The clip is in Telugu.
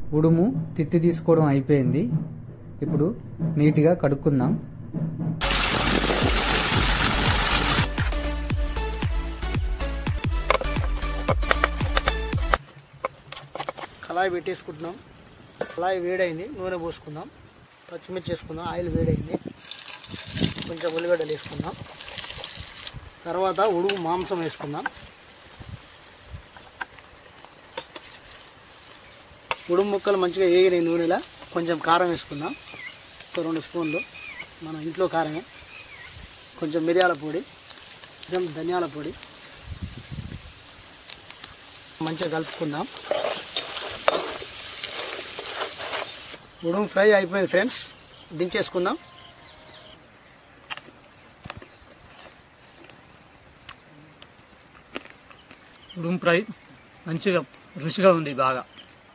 ఉడుము తిత్తి తీసుకోవడం అయిపోయింది ఇప్పుడు నీట్గా కడుక్కుందాం కళాయి పెట్టేసుకుంటున్నాం కళాయి వేడైంది నూనె పోసుకుందాం పచ్చిమిర్చి వేసుకుందాం ఆయిల్ వేడైంది కొంచెం ఉల్లిగడ్డలు వేసుకుందాం తర్వాత ఉడుగు మాంసం వేసుకుందాం ఉడుము ముక్కలు మంచిగా వేగినాయి నూనెలా కొంచెం కారం వేసుకుందాం ఒక రెండు స్పూన్లు మన ఇంట్లో కారమే కొంచెం మిరియాల పొడి కొంచెం ధనియాల పొడి మంచిగా కలుపుకుందాం ఉడుము ఫ్రై అయిపోయింది ఫ్రెండ్స్ దించేసుకుందాం ఉడుం ఫ్రై మంచిగా రుచిగా ఉంది బాగా